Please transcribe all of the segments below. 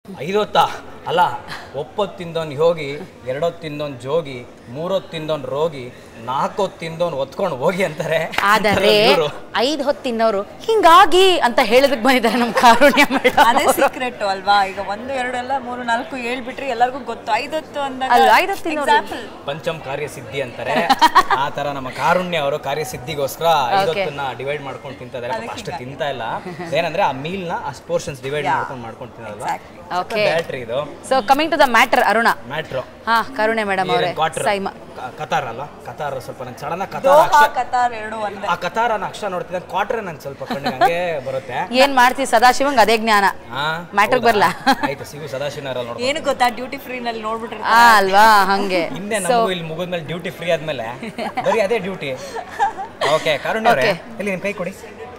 ಐದೊತ್ತಾ ಅಲ್ಲ ಒಪ್ಪತ್ತು ತಿಂದವನ್ ಯೋಗಿ ಎರಡೊತ್ತು ತಿಂದವನ್ ಜೋಗಿ ಮೂರೊತ್ತು ತಿಂದವನ್ ರೋಗಿ ನಾಲ್ಕೊತ್ತು ತಿಂದವನ್ ಒತ್ಕೊಂಡು ಹೋಗಿ ಅಂತಾರೆ ಆದರೆ ಇವ್ರು. ಐದು ಹೊತ್ತು ತಿನ್ನೋರು ಹಿಂಗಾಗಿ ಅಂತ ಹೇಳೋದಕ್ಕೆ ಬಂದಿದ್ದಾರೆ ನಮ್ಮ ಕಾರುಣ್ಯ ಮೇಡಮ್ ಅದೇ ಸೀಕ್ರೆಟ್ ಅಲ್ವಾ ಈಗ ಒಂದು ಎರಡು ಎಲ್ಲ ಮೂರು ನಾಲ್ಕು ಹೇಳ್ಬಿಟ್ರೆ ಎಲ್ಲರಿಗೂ ಗೊತ್ತು ಐದೊತ್ತು ಅಂದಾಗ ಅಲ್ವಾ? ಐದೊತ್ತು ತಿನ್ನೋರು. ಎಕ್ಸಾಂಪಲ್ ಪಂಚಮ್ ಕಾರ್ಯಸಿದ್ಧಿ ಅಂತಾರೆ ಆ ತರ ನಮ್ಮ ಕಾರುಣ್ಯ ಅವರು ಕಾರ್ಯಸಿದ್ಧಿಗೋಸ್ಕರ ಐದೊತ್ತನ್ನ ಡಿವೈಡ್ ಮಾಡ್ಕೊಂಡು ತಿಂತಾರೆ ಅಷ್ಟು ತಿಂತಾ ಇಲ್ಲ ಏನಂದ್ರೆ ಆ ಮೀಲ್ ನ ಅಷ್ಟು ಪೋರ್ಷನ್ಸ್ ಡಿವೈಡ್ ಮಾಡ್ಕೊಂಡು ಮಾಡ್ಕೊಂಡು ತಿನ್ನೋದಲ್ವಾ ಓಕೆ ಬ್ಯಾಟ್ರಿ ಇದು so coming to the matter Aruna ಮ್ಯಾಟ್ರೋ ಹಾ ಕರುಣೆ ಮೇಡಮ್ ಅವರೇ ಕ್ವಾರ್ಟರ್ ಸೈಮಾ ಕತಾರ್ ಅಲ್ವಾ ಕತಾರ್ ಸ್ವಲ್ಪ ನಂಗೆ ಸಡನ್ ಕತಾರ್ ದೋಹಾ ಅಕ್ಷರ ಕತಾರ್ ಎರಡು ಒಂದೇ ಆ ಕತಾರ್ ಅನ್ನೋ ಅಕ್ಷರ ನೋಡ್ತಿದ್ದ ಕ್ವಾರ್ಟರ್ ನಂಗೆ ಸ್ವಲ್ಪ ಕಣ್ಣಿಗೆ ಹಂಗೆ ಬರುತ್ತೆ ಏನ್ ಮಾಡ್ತೀವಿ ಸದಾಶಿವಂಗ್ ಅದೇ ಜ್ಞಾನ ಹಾ Matter ಹೌದಾ? ಬರ್ಲಾ? ಆಯ್ತು ಸಿಗು ಸದಾಶಿವನವರಲ್ಲಿ ನೋಡ್ಕೊಂಡು ಏನು ಗೊತ್ತಾ ಡ್ಯೂಟಿ ಫ್ರೀ ನಲ್ಲಿ ನೋಡ್ಬಿಟ್ರೆ ಆ ಅಲ್ವಾ ಹಂಗೆ ಹಿಂದೆ ನಮಗೂ ಇಲ್ಲಿ ಮುಗಿದ್ಮೇಲೆ ಡ್ಯೂಟಿ ಫ್ರೀ ಆದ್ಮೇಲೆ ಬರೀ ಅದೇ ಡ್ಯೂಟಿ ಓಕೆ ಕಾರುಣ್ಯ ಅವರೇ ಇಲ್ಲಿ ನಿಮ್ಮ ಕೈ ಕೊಡಿ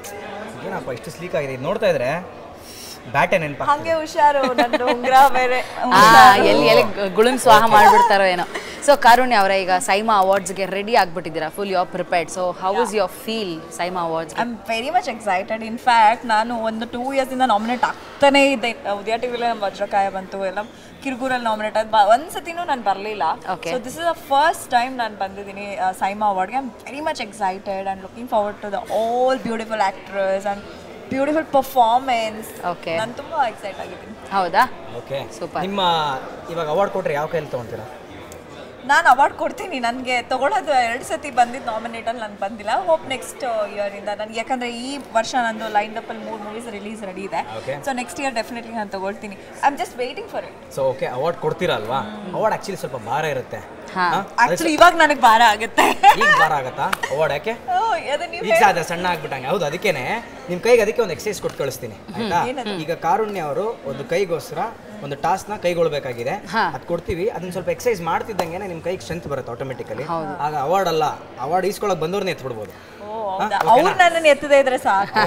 ಏನಪ್ಪ ಇಷ್ಟು ಸ್ಲೀಕ್ ಆಗಿದೆ ಇದು ನೋಡ್ತಾ ಇದ್ರೆ ಬ್ಯಾಟೆ ನೆನಪ ಹಂಗೆ ಹುಷಾರು ನನ್ನ ಉಂಗ್ರ ಬೇರೆ ಆ ಎಲ್ಲಿ ಎಲ್ಲಿ ಗುಳುಂ ಸ್ವಾಹ ಮಾಡ್ಬಿಡ್ತಾರೋ ಏನೋ ಸೊ ಕಾರುಣ್ಯ ಅವರೇ ಈಗ ಸೈಮಾ ಅವಾರ್ಡ್ಸ್ಗೆ ರೆಡಿ ಆಗ್ಬಿಟ್ಟಿದ್ದೀರಾ full you prepared so how is your feel SIIMA awards I am very much excited in fact ನಾನು ಒಂದು ಟೂ ಇಯರ್ಸಿಂದ ನಾಮಿನೇಟ್ ಆಗ್ತಾನೇ ಇದ್ದೆ ಉದಯ ಟಿವಿಲಿ ನಮ್ಮ ವಜ್ರಕಾಯ ಬಂತು ಎಲ್ಲ ಕಿರ್ಗೂರಲ್ಲಿ ನಾಮಿನೇಟ್ ಆದ್ ಒಂದು ಸತಿನೂ ನಾನು ಬರಲಿಲ್ಲ Okay. So this is the first time ನಾನು ಬಂದಿದ್ದೀನಿ ಸೈಮಾ ಅವಾರ್ಡ್ಗೆ I am very much excited and looking forward to the all beautiful actress and beautiful performance Okay. ನಾನು ತುಂಬ ಎಕ್ಸೈಟ್ ಆಗಿದ್ದೀನಿ ಹೌದಾ ಓಕೆ Super. ನಿಮ್ಮ ಇವಾಗ ಅವಾರ್ಡ್ ಕೊಟ್ರೆ ಯಾವ ಕೈಯಲ್ಲಿ ತಗೊಂತೀರಾ ನಾನು ಅವಾರ್ಡ್ ಕೊಡ್ತೀನಿ ನನಗೆ ತಗೊಳ್ಳೋದು ಎರಡು ಸತಿ ಬಂದಿದ್ದು ನಾಮಿನೇಟಲ್ಲಿ ನಾನು ಬಂದಿಲ್ಲ ಹೋಪ್ ನೆಕ್ಸ್ಟ್ ಇಯರಿಂದ ನನಗೆ ಯಾಕಂದರೆ ಈ ವರ್ಷ ನಂದು ಲೈನ್ ಅಪ್ಪಲ್ಲಿ ಮೂರು ಮೂವೀಸ್ ರಿಲೀಸ್ ರೆಡಿ ಇದೆ Okay. So next year definitely ನಾನು ತಗೊಳ್ತೀನಿ I am just waiting for it so okay award ಕೊಡ್ತೀರಾ ಅಲ್ವಾ ಅವಾರ್ಡ್ ಆಕ್ಚುಲಿ ಸ್ವಲ್ಪ ಭಾರ ಇರುತ್ತೆ ಹಾ. ಹಾ? ಆಕ್ಚುಲಿ ಇವಾಗ ನನಗೆ ಭಾರ ಆಗುತ್ತೆ ಈಗ ಭಾರ ಆಗತ್ತಾ ಅವಾರ್ಡ್ ಯಾಕೆ ಓ, ಅದು ನೀವು ಈಗ ಅದ ಸಣ್ಣ ಆಗ್ಬಿಟ್ಟಂಗೆ ಹೌದು ಅದಕ್ಕೇನೆ ನಿಮ್ ಕೈಗೆ ಅದಕ್ಕೆ ಒಂದು ಎಕ್ಸೈಸ್ ಕೊಟ್ಟು ಕಳಿಸ್ತೀನಿ ಆಯ್ತಾ ಈಗ ಕಾರುಣ್ಯ ಅವರು ಒಂದು ಕೈಗೋಸ್ಕರ ಒಂದು ಟಾಸ್ಕ್ ನ ಕೈಗೊಳ್ಬೇಕಾಗಿದೆ ಹಾ. ಅದ್ ಕೊಡ್ತೀವಿ ಅದನ್ನ ಸ್ವಲ್ಪ ಎಕ್ಸೈಸ್ ಮಾಡ್ತಿದ್ದಂಗೆ ನಿಮ್ ಕೈಗೆ ಸ್ಟ್ರೆಂತ್ ಬರುತ್ತೆ ಆಟೋಮೆಟಿಕಲಿ ಆಗ ಅವಾರ್ಡ್ ಅಲ್ಲ ಅವಾರ್ಡ್ ಈಸ್ಕೊಳಕ್ ಬಂದವ್ರನ್ನ ಎತ್ ಬಿಡ್ಬೋದು ಓ ಹೌದಾ ಅವ್ರು ನನ್ನನ್ನು ಎತ್ತದೇ ಇದ್ರೆ ಸಾಕು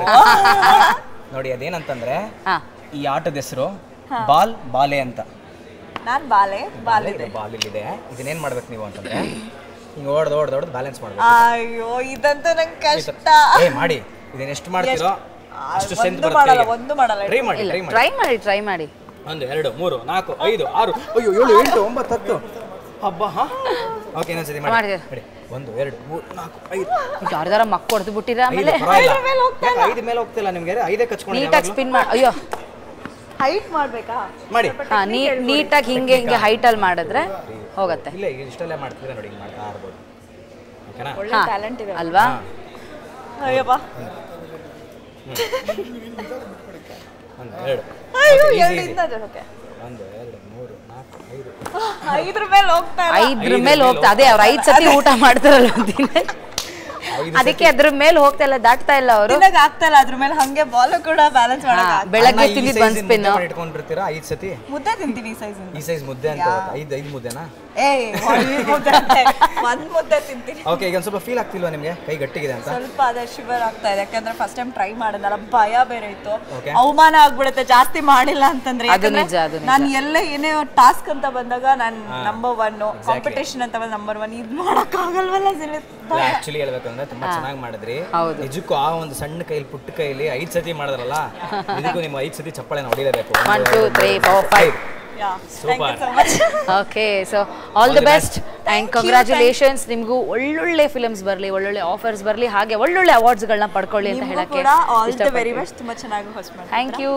ನೋಡಿ ಅದೇನಂತಂದ್ರೆ ಹಾ ಈ ಆಟದ ಹೆಸರು ಬಾಲ್ ಬಾಲೆ ಅಂತ ನಾನು ಬಾಲೆ ಬಾಲೆ ಇದು ಬಾಲ್ ಇಲ್ಲಿದೆ ಇದನ್ನೇನ್ ಮಾಡ್ಬೇಕು ನೀವು ಅಂತಂದ್ರೆ ಹಿಂಗ್ ಓಡ್ದು ಓಡ್ದು ಓಡ್ದು ಬ್ಯಾಲೆನ್ಸ್ ಮಾಡ್ಬೇಕು ಅಯ್ಯೋ ಇದಂತೂ ನಂಗೆ ಕಷ್ಟ ಏ ಮಾಡಿ ಇದನ್ನ ಎಷ್ಟು ಮಾಡ್ತೀರೋ ಅಷ್ಟು ಸ್ಟ್ರೆಂತ್ ಒಂದು ಮಾಡಲ್ಲ ಒಂದು ಮಾಡಲ್ಲ ಟ್ರೈ ಮಾಡಿ ಟ್ರೈ ಮಾಡಿ ಟ್ರೈ ಮಾಡಿ ಟ್ರೈ ಮಾಡಿ ಒಂದು ಎರಡು ಮೂರು ನಾಲ್ಕು ಐದು ಆರು ಅಯ್ಯೋ ಏಳು ಎಂಟು ಒಂಬತ್ತು ಹತ್ತು ಹಬ್ಬ ಹಾ ಓಕೆ ಇನ್ನೊಂದ್ಸತಿ ಮಾಡಿ ಮಾಡಿದೆ. ಮಾಡಿ ಒಂದು ಎರಡು ಮೂರು ನಾಲ್ಕು ಐದು ಯಾರ್ದಾರ ಮಕ್ಕ ಹೊಡೆದು ಬಿಟ್ಟಿರ ಐದು ಆಮೇಲೆ ಪರವಾಗಿಲ್ಲ ಯಾಕೆ ಐದು ಮೇಲೆ ಹೋಗ್ತಿಲ್ಲ ನಿಮ್ಗೆ ಐದೇ ಕಚ್ಕೊಂಡು ನೀಟಾಗಿ ಸ್ಪಿನ್ ಮಾಡಿ ಅಯ್ಯೋ ಹೈಟ್ ಮಾಡ್ಬೇಕಾ ಮಾಡಿ ಹಾ ನೀ ನೀಟಾಗಿ ಹಿಂಗೆ ಹಿಂಗೆ ಹೈಟಲ್ಲಿ ಮಾಡಿದ್ರೆ ಹೋಗತ್ತೆ ಇಲ್ಲ ಈಗ ಇಷ್ಟೆಲ್ಲ ಮಾಡ್ತಿದ್ರೆ ನೋಡಿ ಹಿಂಗೆ ಮಾಡ್ತಾ ಇರ್ಬೋದು ಓಕೆನಾ ಒಳ್ಳೆ ಟ್ಯಾಲೆಂಟ್ ಇದೆ ಅಲ್ವಾ ಅಯ್ಯಪ್ಪ ಒಂದು ಎರಡು ಅಯ್ಯೋ Okay, easy, ಎರಡು easy. ಇಂದ ಓಕೆ ಒಂದು ಎರಡು ಮೂರು ನಾಲ್ಕು ಐದು ಐದ್ರ ಮೇಲೆ ಹೋಗ್ತಾ ಇಲ್ಲ. ಐದ್ರ ಮೇಲೆ ಹೋಗ್ತಾ ಅದೇ ಅವ್ರು ಐದ್ ಸತಿ ಊಟ ಮಾಡ್ತಾರಲ್ಲ ದಿನ ಐದು ಅದಕ್ಕೆ ಅದ್ರ ಮೇಲೆ ಹೋಗ್ತಾ ಇಲ್ಲ ದಾಟ್ತಾ ಇಲ್ಲ ಅವರು ತಿನ್ನಕ್ ಆಗ್ತಾ ಇಲ್ಲ ಅದ್ರ ಮೇಲೆ ಹಂಗೆ ಬಾಲ್ ಕೂಡ ಬ್ಯಾಲೆನ್ಸ್ ಮಾಡಕ್ ಆಗ್ತಾ ಇಲ್ಲ. ಬೆಳಗ್ಗೆ ಅನ್ನ ಈ ತಿಂದಿದ್ size ಒಂದ್ ಇನ್ ಸ್ಪಿನ್ ಮುದ್ದೆ ಮಾಡಿ ಇಟ್ಕೊಂಡಿರ್ತೀರಾ ಐದು ಸತಿ ಮುದ್ದೆ ತಿಂತೀನಿ ಈ ಸೈಜ್ ಈ ಸೈಜ್ ಮುದ್ದೆ ಅಂತ ಐದು ಐದು ಮುದ್ದೆನಾ ಏ ಒಂದ್ ಮುದ್ದೆ ಅಂತೆ. ಒಂದ್ ಮುದ್ದೆ ತಿಂತೀನಿ ಓಕೆ ಈಗ ಒಂದು ಸ್ವಲ್ಪ ಫೀಲ್ ಆಗ್ತಿಲ್ವಾ ನಿಮಗೆ ಕೈ ಗಟ್ಟಿಗಿದೆ ಅಂತ ಸ್ವಲ್ಪ ಅದೇ ಶಿವರ್ ಆಗ್ತಾ ಇದೆ ಯಾಕಂದ್ರೆ ಫಸ್ಟ್ ಟೈಮ್ ಟ್ರೈ ಮಾಡಿದ್ನಲ್ಲ ಭಯ ಬೇರೆ ಇತ್ತು Okay. ಅವಮಾನ ಆಗ್ಬಿಡುತ್ತೆ ಜಾಸ್ತಿ ಮಾಡಿಲ್ಲ ಅಂತಂದ್ರೆ ಅದು ಯಾಕಂದ್ರೆ ನಿಜ, ಅದು ನಿಜ. ನಾನು ಎಲ್ಲ ಏನೇ ಟಾಸ್ಕ್ ಅಂತ ಬಂದಾಗ ನಾನು ನಂಬರ್ ಒನ್ ಕಾಂಪಿಟೇಷನ್ ಅಂತ ಬಂದ ನಂಬರ್ ಒನ್ ಇದು ಮಾಡಕ್ ಆಗಲ್ವಲ್ಲ ಆಕ್ಚುಲಿ ಹೇಳ್ಬೇಕಂದ್ರೆ ತುಂಬಾ ಚೆನ್ನಾಗಿ ಮಾಡಿದ್ರಿ ಹೌದು. ನಿಜಕ್ಕೂ ಆ ಒಂದು ಸಣ್ಣ ಕೈಲಿ ಪುಟ್ಟ ಕೈಲಿ ಐದ್ ಸತಿ ಮಾಡಿದ್ರಲ್ಲ ಇದಕ್ಕೂ ನಿಮ್ಮ ಐದ್ ಸತಿ ಚಪ್ಪಾಳೆ ಹೊಡಿಲೇಬೇಕು one two three four five Super. Okay so all the best and congratulations ನಿಮಗೂ ಒಳ್ಳೊಳ್ಳೆ ಫಿಲ್ಮ್ಸ್ ಬರಲಿ ಒಳ್ಳೊಳ್ಳೆ ಆಫರ್ಸ್ ಬರಲಿ ಹಾಗೆ ಒಳ್ಳೊಳ್ಳೆ ಅವಾರ್ಡ್ಸ್ಗಳನ್ನ ಪಡ್ಕೊಳ್ಳಿ ಅಂತ ನಿಮ್ಗೂ ಹೇಳಕ್ಕೆ ಕೂಡ ಆಲ್ ದ ವೆರಿ ಬೆಸ್ಟ್ ತುಂಬಾ ಚೆನ್ನಾಗಿ ಹೊಸ ಮಾಡಿ ಥ್ಯಾಂಕ್ ಯು